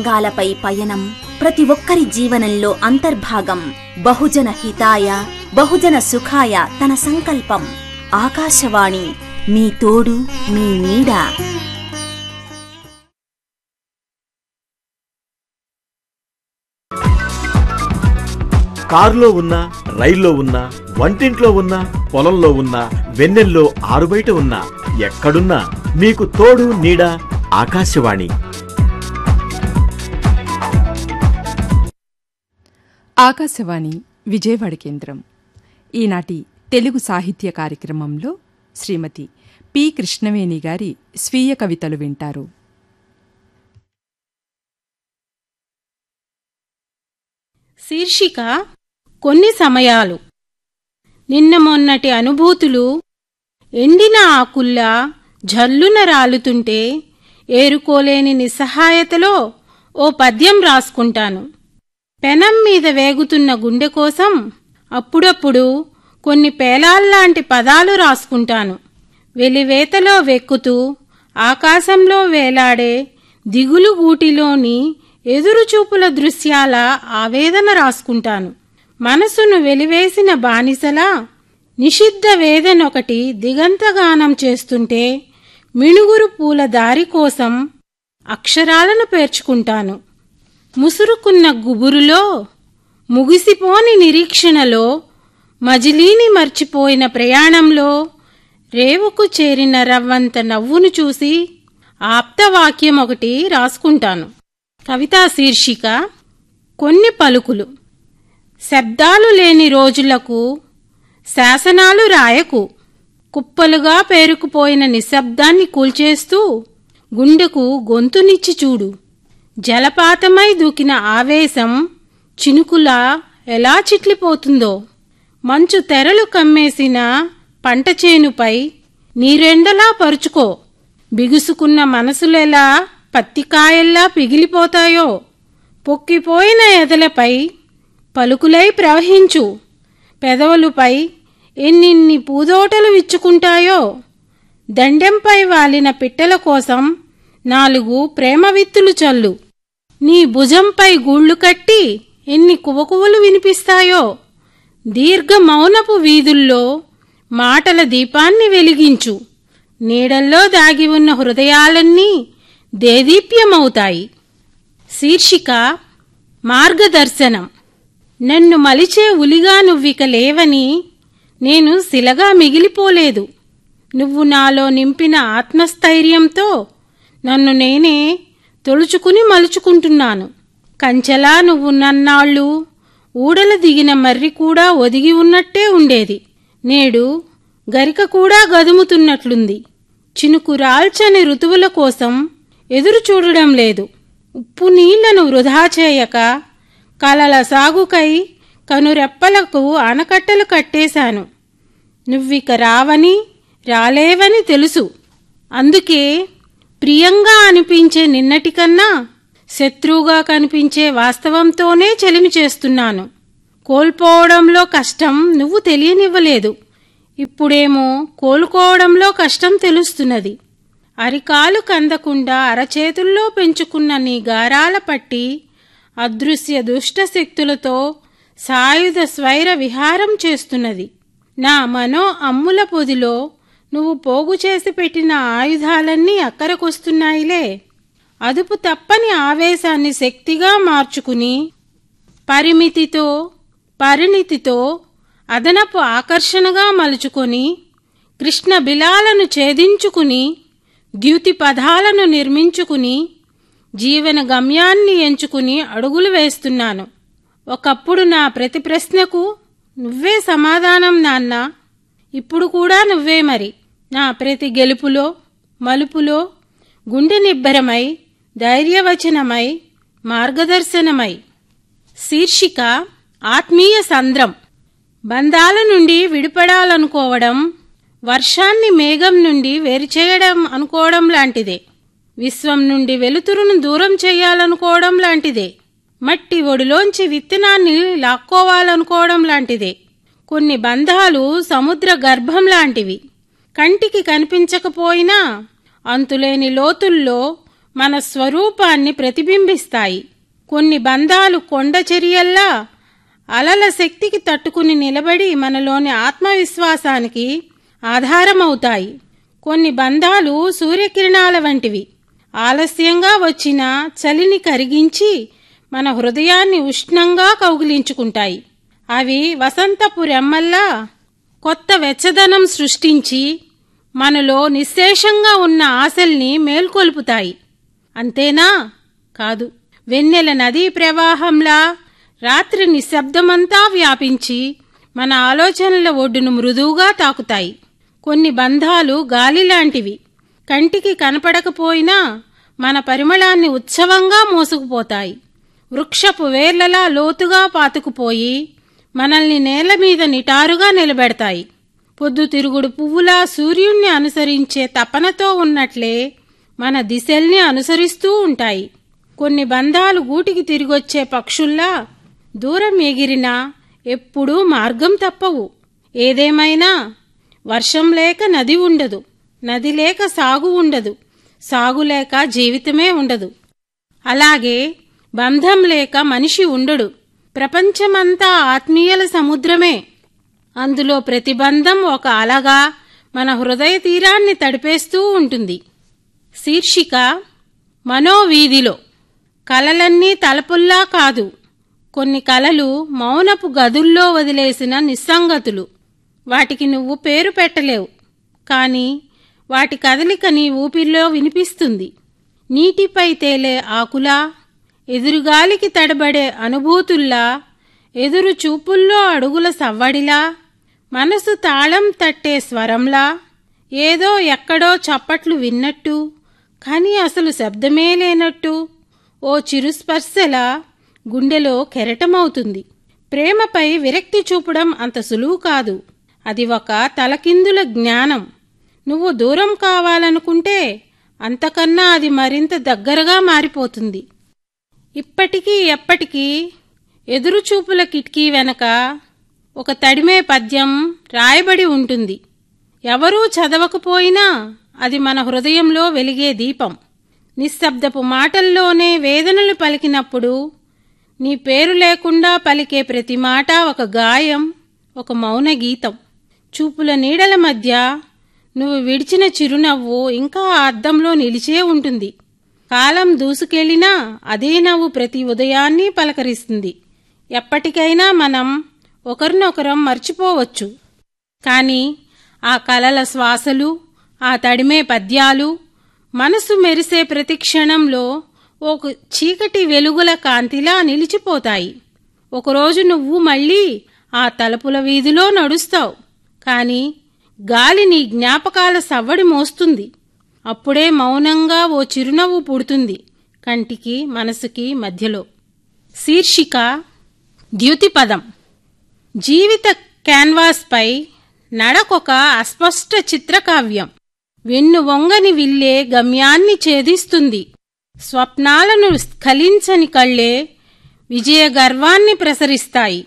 రంగాలపై పయనం ప్రతి ఒక్కరి జీవనంలో అంతర్భాగం బహుజన హితాయ బహుజన సుఖాయ తన సంకల్పం ఆకాశవాణి మీ తోడు మీ నీడ కారులో ఉన్నా రైల్లో ఉన్నా వంటింట్లో ఉన్నా పొలంలో ఉన్నా వెన్నెల్లో ఆరుబయట ఉన్నా ఎక్కడున్నా మీకు తోడు నీడ ఆకాశవాణి ఆకాశవాణి విజయవాడ కేంద్రం ఈనాటి తెలుగు సాహిత్య కార్యక్రమంలో శ్రీమతి పి కృష్ణవేణి గారి స్వీయ కవితలు వింటారు శీర్షిక కొన్ని సమయాలు నిన్న మొన్నటి అనుభూతులు ఎండిన ఆకుల్లా జల్లున రాలుతుంటే ఏరుకోలేని నిస్సహాయతలో ఓ పద్యం రాసుకుంటాను పెనం మీద వేగుతున్న గుండె కోసం అప్పుడప్పుడు కొన్ని పేలాల్లాంటి పదాలు రాసుకుంటాను వెలివేతలో వెక్కుతూ ఆకాశంలో వేలాడే దిగులు గూటిలోని ఎదురుచూపుల దృశ్యాల ఆవేదన రాసుకుంటాను మనసును వెలివేసిన బానిసలా నిషిద్ధ వేదనొకటి దిగంతగానం చేస్తుంటే మిణుగురు పూల దారి కోసం అక్షరాలను పేర్చుకుంటాను ముసురుకున్న గుబురులో ముగిసిపోని నిరీక్షణలో మజిలీని మర్చిపోయిన ప్రయాణంలో రేవుకు చేరిన రవ్వంత నవ్వును చూసి ఆప్తవాక్యం ఒకటి రాసుకుంటాను కవితా శీర్షిక కొన్ని పలుకులు శబ్దాలు లేని రోజులకు శాసనాలు రాయకు కుప్పలుగా పేరుకుపోయిన నిశ్శబ్దాన్ని కూల్చేస్తూ గుండెకు గొంతునిచ్చి చూడు జలపాతమై దూకిన ఆవేశం చినుకులా ఎలా చిట్లిపోతుందో మంచు తెరలు కమ్మేసిన పంట చేనుపై నీరెండలా పరుచుకో బిగుసుకున్న మనసులెలా పత్తికాయల్లా పిగిలిపోతాయో పొక్కిపోయిన ఎదలపై పలుకులై ప్రవహించు పెదవులపై ఎన్నిన్ని పూదోటలు విచ్చుకుంటాయో దండెంపై వాలిన పిట్టల కోసం నాలుగు ప్రేమ విత్తులు చల్లు నీ భుజంపై గూళ్ళు కట్టి ఎన్ని కువకువలు వినిపిస్తాయో దీర్ఘ మౌనపు వీధుల్లో మాటల దీపాన్ని వెలిగించు నీడల్లో దాగి ఉన్న హృదయాలన్నీ దేదీప్యమవుతాయి శీర్షిక మార్గదర్శనం నన్ను మలిచే ఉలిగా నువ్విక లేవని నేను శిలగా మిగిలిపోలేదు నువ్వు నాలో నింపిన ఆత్మస్థైర్యంతో నన్ను నేనే తొలుచుకుని మలుచుకుంటున్నాను కంచెలా నువ్వు నన్నాళ్ళు ఊడల దిగిన మర్రి కూడా ఒదిగి ఉన్నట్టే ఉండేది నేడు గరిక కూడా గదుముతున్నట్లుంది చినుకు రాల్చని ఋతువుల కోసం ఎదురు చూడడం లేదు ఉప్పు నీళ్లను వృధా చేయక కలల సాగుకై కనురెప్పలకు ఆనకట్టలు కట్టేశాను నువ్విక రావని రాలేవని తెలుసు అందుకే ప్రియంగా అనిపించే నిన్నటికన్నా శత్రువుగా కనిపించే వాస్తవంతోనే చెలిమి చేస్తున్నాను కోల్పోవడంలో కష్టం నువ్వు తెలియనివ్వలేదు ఇప్పుడేమో కోలుకోవడంలో కష్టం తెలుస్తున్నది అరికాలు కందకుండా అరచేతుల్లో పెంచుకున్న నీ గారాల పట్టి అదృశ్య దుష్ట శక్తులతో సాయుధ స్వైర విహారం చేస్తున్నది నా మనో అమ్ముల పొదిలో నువ్వు పోగు చేసి పెట్టిన ఆయుధాలన్నీ అక్కరకొస్తున్నాయిలే అదుపు తప్పని ఆవేశాన్ని శక్తిగా మార్చుకుని పరిమితితో పరిణితితో అదనపు ఆకర్షణగా మలుచుకొని కృష్ణ బిలాలను ఛేదించుకుని ద్యుతి పదాలను నిర్మించుకుని జీవన గమ్యాన్ని ఎంచుకుని అడుగులు వేస్తున్నాను ఒకప్పుడు నా ప్రతి ప్రశ్నకు నువ్వే సమాధానం నాన్న ఇప్పుడు కూడా నువ్వే మరి నా ప్రతి గెలుపులో మలుపులో గుండె నిబ్బరమై ధైర్యవచనమై మార్గదర్శనమై శీర్షిక ఆత్మీయ సంద్రం బంధాల నుండి విడిపడాలనుకోవడం వర్షాన్ని మేఘం నుండి వేరుచేయడం అనుకోవడం లాంటిదే విశ్వం నుండి వెలుతురును దూరం చేయాలనుకోవడం లాంటిదే మట్టి ఒడిలోంచి విత్తనాన్ని లాక్కోవాలనుకోవడం లాంటిదే కొన్ని బంధాలు సముద్ర గర్భం లాంటివి కంటికి కనిపించకపోయినా అంతులేని లోతుల్లో మన స్వరూపాన్ని ప్రతిబింబిస్తాయి కొన్ని బంధాలు కొండ చర్యల్లా అలల శక్తికి తట్టుకుని నిలబడి మనలోని ఆత్మవిశ్వాసానికి ఆధారమవుతాయి కొన్ని బంధాలు సూర్యకిరణాల వంటివి ఆలస్యంగా వచ్చిన చలిని కరిగించి మన హృదయాన్ని ఉష్ణంగా కౌగిలించుకుంటాయి అవి వసంతపు రెమ్మల్లా కొత్త వెచ్చదనం సృష్టించి మనలో నిశ్శేషంగా ఉన్న ఆశల్ని మేల్కొల్పుతాయి అంతేనా కాదు వెన్నెల నదీ ప్రవాహంలా రాత్రి నిశ్శబ్దమంతా వ్యాపించి మన ఆలోచనల ఒడ్డును మృదువుగా తాకుతాయి కొన్ని బంధాలు గాలి లాంటివి కంటికి కనపడకపోయినా మన పరిమళాన్ని ఉత్సవంగా మోసుకుపోతాయి వృక్షపు వేర్లలా లోతుగా పాతుకుపోయి మనల్ని నేల మీద నిటారుగా నిలబెడతాయి పొద్దుతిరుగుడు పువ్వులా సూర్యుణ్ణి అనుసరించే తపనతో ఉన్నట్లే మన దిశల్ని అనుసరిస్తూ ఉంటాయి కొన్ని బంధాలు గూటికి తిరిగొచ్చే పక్షుల్లా దూరం ఎగిరినా ఎప్పుడూ మార్గం తప్పవు ఏదేమైనా వర్షం లేక నది ఉండదు నది లేక సాగు ఉండదు సాగు లేక జీవితమే ఉండదు అలాగే బంధం లేక మనిషి ఉండడు ప్రపంచమంతా ఆత్మీయల సముద్రమే అందులో ప్రతిబంధం ఒక అలగా మన హృదయ తీరాన్ని తడిపేస్తూ ఉంటుంది శీర్షిక మనోవీధిలో కలలన్నీ తలపుల్లా కాదు కొన్ని కలలు మౌనపు గదుల్లో వదిలేసిన నిస్సంగతులు వాటికి నువ్వు పేరు పెట్టలేవు కాని వాటి కదలిక నీ ఊపిరిలో వినిపిస్తుంది నీటిపై తేలే ఆకులా ఎదురుగాలికి తడబడే అనుభూతుల్లా ఎదురు చూపుల్లో అడుగుల సవ్వడిలా మనసు తాళం తట్టే స్వరంలా ఏదో ఎక్కడో చప్పట్లు విన్నట్టు కాని అసలు శబ్దమే లేనట్టు ఓ చిరుస్పర్శలా గుండెలో కెరటమవుతుంది ప్రేమపై విరక్తి చూపడం అంత సులువు కాదు అది ఒక తలకిందుల జ్ఞానం నువ్వు దూరం కావాలనుకుంటే అంతకన్నా అది మరింత దగ్గరగా మారిపోతుంది ఇప్పటికీ ఎప్పటికీ ఎదురుచూపుల కిటికీ వెనక ఒక తడిమే పద్యం రాయబడి ఉంటుంది ఎవరూ చదవకపోయినా అది మన హృదయంలో వెలిగే దీపం నిశ్శబ్దపు మాటల్లోనే వేదనలు పలికినప్పుడు నీ పేరు లేకుండా పలికే ప్రతి మాట ఒక గాయం ఒక మౌన గీతం చూపుల నీడల మధ్య నువ్వు విడిచిన చిరునవ్వు ఇంకా ఆ అద్దంలో నిలిచే ఉంటుంది కాలం దూసుకెళ్లినా అదే నవ్వు ప్రతి ఉదయాన్ని పలకరిస్తుంది ఎప్పటికైనా మనం ఒకరినొకరం మర్చిపోవచ్చు కాని ఆ కలల శ్వాసలు ఆ తడిమే పద్యాలు మనసు మెరిసే ప్రతి క్షణంలో ఒక చీకటి వెలుగుల కాంతిలా నిలిచిపోతాయి ఒకరోజు నువ్వు మళ్ళీ ఆ తలుపుల వీధిలో నడుస్తావు కాని గాలి నీ జ్ఞాపకాల సవ్వడి మోస్తుంది అప్పుడే మౌనంగా ఓ చిరునవ్వు పుడుతుంది కంటికి మనసుకి మధ్యలో శీర్షిక ద్యుతిపదం జీవిత క్యాన్వాస్పై నడకొక అస్పష్ట చిత్రకావ్యం వెన్ను వంగని విల్లే గమ్యాన్ని ఛేదిస్తుంది స్వప్నాలను స్ఖలించని కళ్ళే విజయ గర్వాన్ని ప్రసరిస్తాయి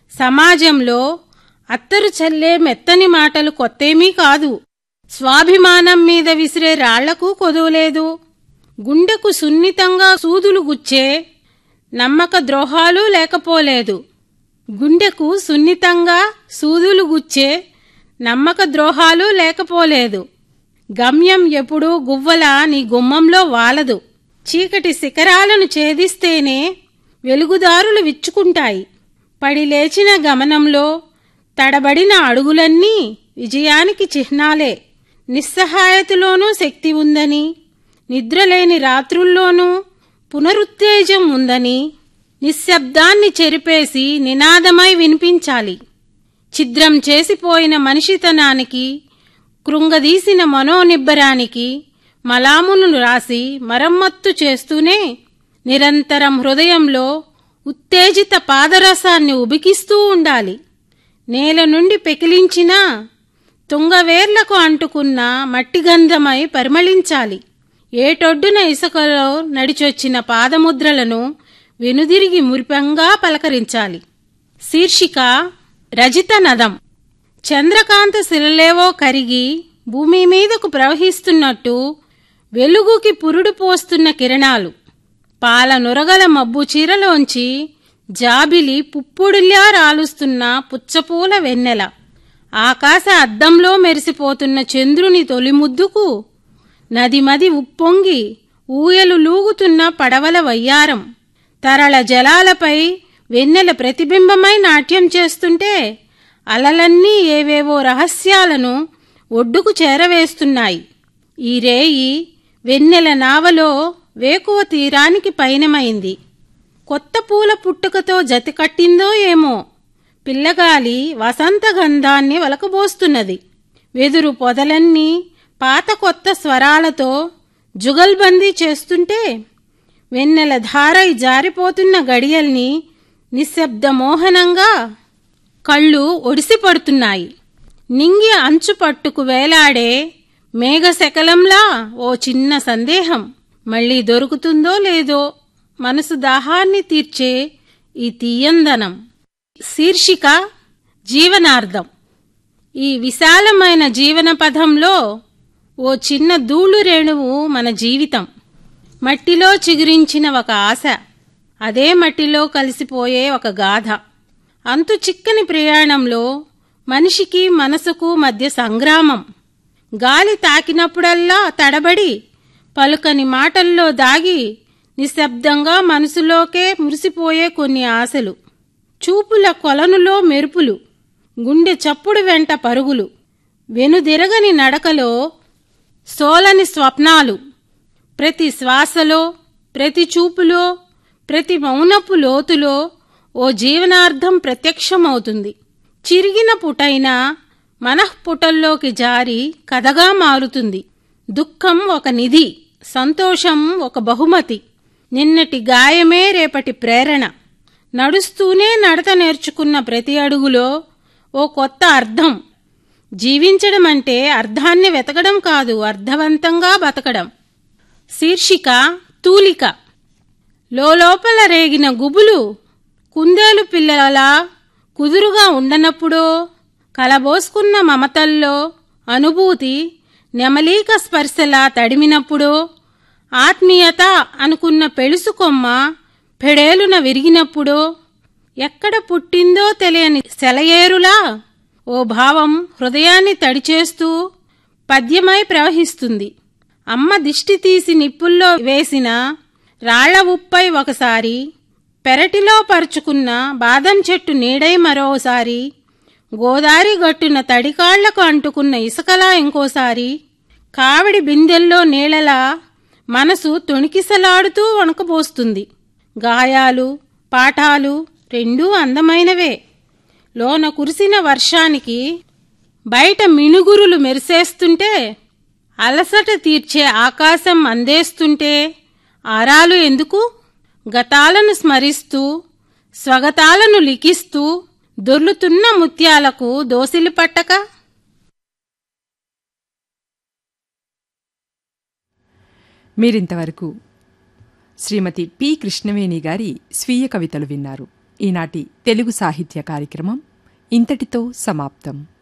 సమాజంలో అత్తరు చల్లే మెత్తని మాటలు కొత్తేమీ కాదు స్వాభిమానం మీద విసిరే రాళ్లకు కొదువలేదు గుండెకు సున్నితంగా సూదులు గుచ్చే నమ్మక ద్రోహాలు లేకపోలేదు గుండెకు సున్నితంగా సూదులు గుచ్చే నమ్మక ద్రోహాలు లేకపోలేదు గమ్యం ఎప్పుడూ గువ్వల నీ గుమ్మంలో వాలదు చీకటి శిఖరాలను ఛేదిస్తేనే వెలుగుదారులు విచ్చుకుంటాయి పడి లేచిన గమనంలో తడబడిన అడుగులన్నీ విజయానికి చిహ్నాలే నిస్సహాయతలోనూ శక్తి ఉందని నిద్రలేని రాత్రుల్లోనూ పునరుత్తేజం ఉందని నిశ్శబ్దాన్ని చెరిపేసి నినాదమై వినిపించాలి ఛిద్రం చేసిపోయిన మనిషితనానికి కృంగదీసిన మనోనిబ్బరానికి మలామును రాసి మరమ్మత్తు చేస్తూనే నిరంతరం హృదయంలో ఉత్తేజిత పాదరసాన్ని ఉబికిస్తూ ఉండాలి నేల నుండి పెకిలించిన తుంగవేర్లకు అంటుకున్న మట్టిగంధమై పరిమళించాలి ఏటొడ్డున ఇసుకలో నడిచొచ్చిన పాదముద్రలను వెనుదిరిగి మురిపంగా పలకరించాలి శీర్షిక రజిత నదం చంద్రకాంత శిలలేవో కరిగి భూమి మీదకు ప్రవహిస్తున్నట్టు వెలుగుకి పురుడు పోస్తున్న కిరణాలు పాల నురగల మబ్బు చీరలోంచి జాబిలి పుప్పుడుల్లా రాలుస్తున్న పుచ్చపూల వెన్నెల ఆకాశ అద్దంలో మెరిసిపోతున్న చంద్రుని తొలి ముద్దుకు నదిమది ఉప్పొంగి ఊయలు లూగుతున్న పడవల వయ్యారం తరళ జలాలపై వెన్నెల ప్రతిబింబమై నాట్యం చేస్తుంటే అలలన్నీ ఏవేవో రహస్యాలను ఒడ్డుకు చేరవేస్తున్నాయి ఈ రేయి వెన్నెల నావలో వేకువ తీరానికి పయనమైంది కొత్త పూల పుట్టుకతో జతి కట్టిందో ఏమో పిల్లగాలి వసంత గంధాన్ని వలకబోస్తున్నది వెదురు పొదలన్నీ పాత కొత్త స్వరాలతో జుగల్బందీ చేస్తుంటే వెన్నెల ధారై జారిపోతున్న గడియల్ని నిశ్శబ్ద మోహనంగా కళ్ళు ఒడిసిపడుతున్నాయి నింగి అంచు పట్టుకు వేలాడే మేఘశకలంలా ఓ చిన్న సందేహం మళ్ళీ దొరుకుతుందో లేదో మనసు దాహాన్ని తీర్చే ఈ తీయందనం శీర్షిక జీవనార్థం ఈ విశాలమైన జీవన పథంలో ఓ చిన్న ధూళు రేణువు మన జీవితం మట్టిలో చిగురించిన ఒక ఆశ అదే మట్టిలో కలిసిపోయే ఒక గాథ అంతు చిక్కని ప్రయాణంలో మనిషికి మనసుకు మధ్య సంగ్రామం గాలి తాకినప్పుడల్లా తడబడి పలుకని మాటల్లో దాగి నిశ్శబ్దంగా మనసులోకే మురిసిపోయే కొన్ని ఆశలు చూపుల కొలనులో మెరుపులు గుండె చప్పుడు వెంట పరుగులు వెనుదిరగని నడకలో సోలని స్వప్నాలు ప్రతి శ్వాసలో ప్రతి చూపులో ప్రతి మౌనపు లోతులో ఓ జీవనార్థం ప్రత్యక్షమవుతుంది చిరిగిన పుటైన మనఃపుటల్లోకి జారి కథగా మారుతుంది దుఃఖం ఒక నిధి సంతోషం ఒక బహుమతి నిన్నటి గాయమే రేపటి ప్రేరణ నడుస్తూనే నడత నేర్చుకున్న ప్రతి అడుగులో ఓ కొత్త అర్థం జీవించడం అంటే అర్థాన్ని వెతకడం కాదు అర్థవంతంగా బతకడం శీర్షిక తూలిక లోపల రేగిన గుబులు కుందేలు పిల్లలా కుదురుగా ఉండనప్పుడో కలబోసుకున్న మమతల్లో అనుభూతి నెమలీక స్పర్శలా తడిమినప్పుడో ఆత్మీయత అనుకున్న పెళుసు కొమ్మ పెడేలున విరిగినప్పుడో ఎక్కడ పుట్టిందో తెలియని సెలయేరులా ఓ భావం హృదయాన్ని తడిచేస్తూ పద్యమై ప్రవహిస్తుంది అమ్మ దిష్టి తీసి నిప్పుల్లో వేసిన రాళ్ల ఉప్పై ఒకసారి పెరటిలో పరుచుకున్న బాదం చెట్టు నీడై మరోసారి గోదారి గట్టున తడికాళ్లకు అంటుకున్న ఇసుకలా ఇంకోసారి కావిడి బిందెల్లో నీళ్ళలా మనసు తొణికిసలాడుతూ వణకబోస్తుంది గాయాలు పాఠాలు రెండూ అందమైనవే లోన కురిసిన వర్షానికి బయట మినుగురులు మెరిసేస్తుంటే అలసట తీర్చే ఆకాశం అందేస్తుంటే ఆరాలు ఎందుకు గతాలను స్మరిస్తూ స్వగతాలను లిఖిస్తూ దొర్లుతున్న ముత్యాలకు దోసిలి పట్టక మీరింతవరకు శ్రీమతి పి కృష్ణవేణి గారి స్వీయ కవితలు విన్నారు ఈనాటి తెలుగు సాహిత్య కార్యక్రమం ఇంతటితో సమాప్తం